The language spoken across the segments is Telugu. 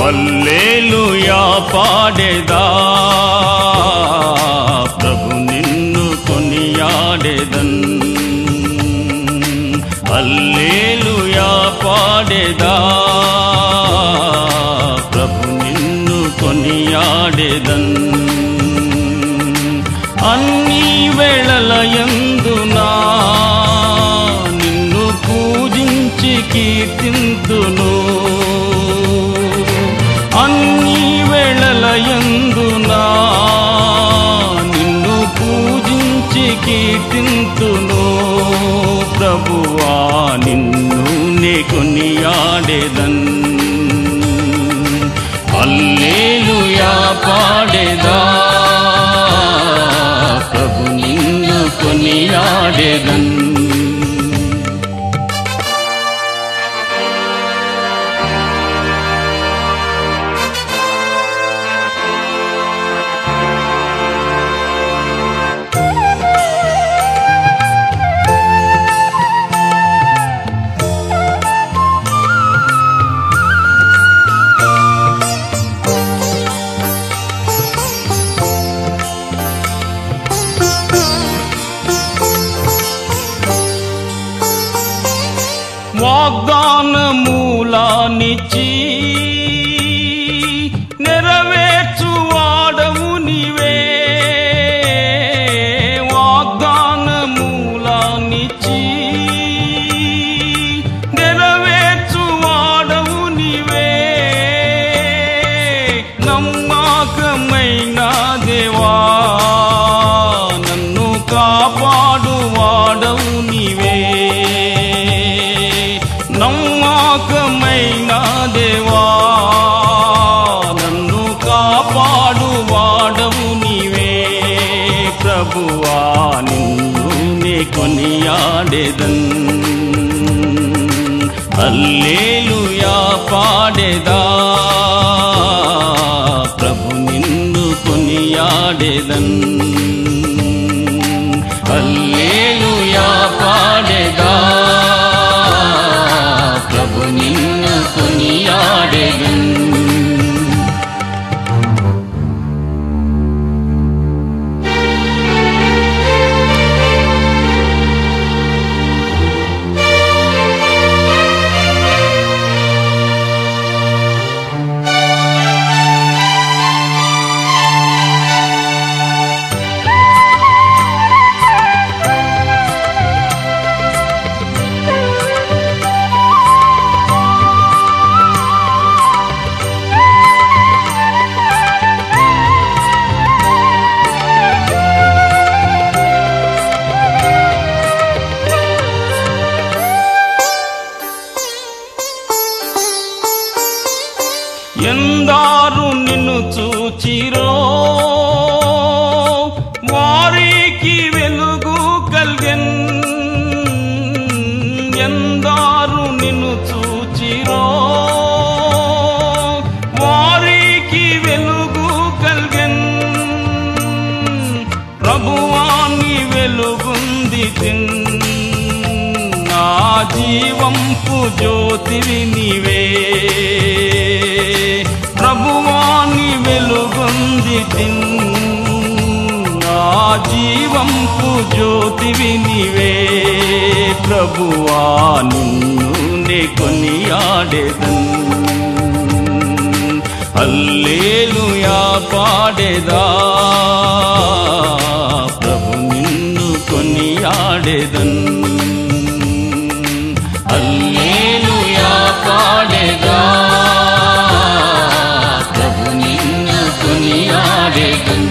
హల్లేలుయా పాడేదా ప్రభు నిన్ను కొనియాడేదన్ హల్లేలుయా పాడేదా ప్రభు నిన్ను కొనియాడేదన్ అన్ని వేళలయందునా నిన్ను పూజించి కీర్తింతును అన్ని వేళలయందునా నిన్ను పూజించి కీర్తింతును ప్రభువా నిన్ను నే కొనియాడేదన్ అల్లేలుయా పాడేదా ప్రభు నిన్ను కొనియాడేదన్ వాగ్దానమూలానిచ్చి నెరవేర్చువాడవు నీవే వాగ్దానమూలానిచ్చి నెరవేర్చువాడవు నీవే నమ్మకమైన దేవా నన్ను కాపాడువాడవు నీవే నమ్మకమైన దేవా నన్ను కాపాడువాడవు నీవే ప్రభువా నిన్ను నే కొనియాడేదన్ హల్లేలుయా పాడేదా ప్రభు నిన్ను కొనియాడేదన్ హల్లేలుయా పాడేదా ప్రభు నిన్ను కొనియాడేదన్ ఎందారు నిన్ను చూచిరో వారికి వెలుగు కల్గెన్ ఎందారు నిన్ను చూచిరో వారికి వెలుగు కల్గెన్ ప్రభువాని వెలుగుంది తిన్ నా జీవంపు జ్యోతివి నీవే ప్రభువాని వెలుగొంది తిన్ నా జీవంపు జ్యోతివి నీవే ప్రభువా నిన్ను నే కొనియాడేదన్ హల్లేలుయా పాడేదా ప్రభు నిన్ను కొనియాడేదన్ హల్లేలుయా పాడేదా ప్రభు నిన్ను కొనియాడేదన్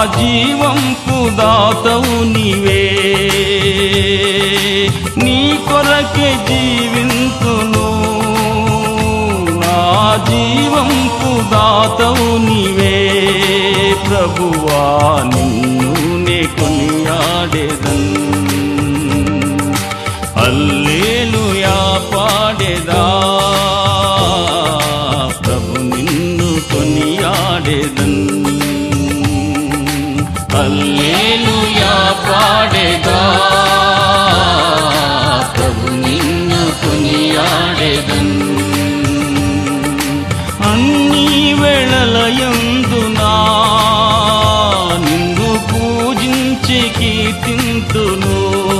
జీవంపు దాతవు నీవే నీ కొరకే జీవింతును నా జీవంపు దాతవు నీవే ప్రభువా నిన్ను నే కొనియాడేదన్ హల్లేలుయా పాడేదా ప్రభు నిన్ను కొనియాడేదన్ హల్లేలుయా పాడేదా ప్రభు నిన్ను కొనియాడేదన్ అన్ని వేళలయందునా నిన్ను పూజించి కీర్తింతును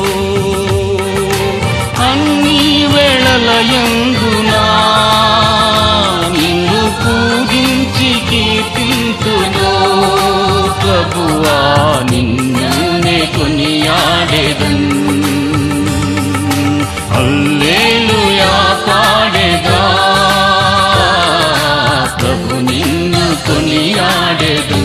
అన్ని వేళలయందునా నిన్ను పూజించి కీర్తింతును ప్రభువా నిన్నే కొనియాడేదన్ హల్లేలుయా పాడేదా ప్రభు నిన్ను కొనియాడేదు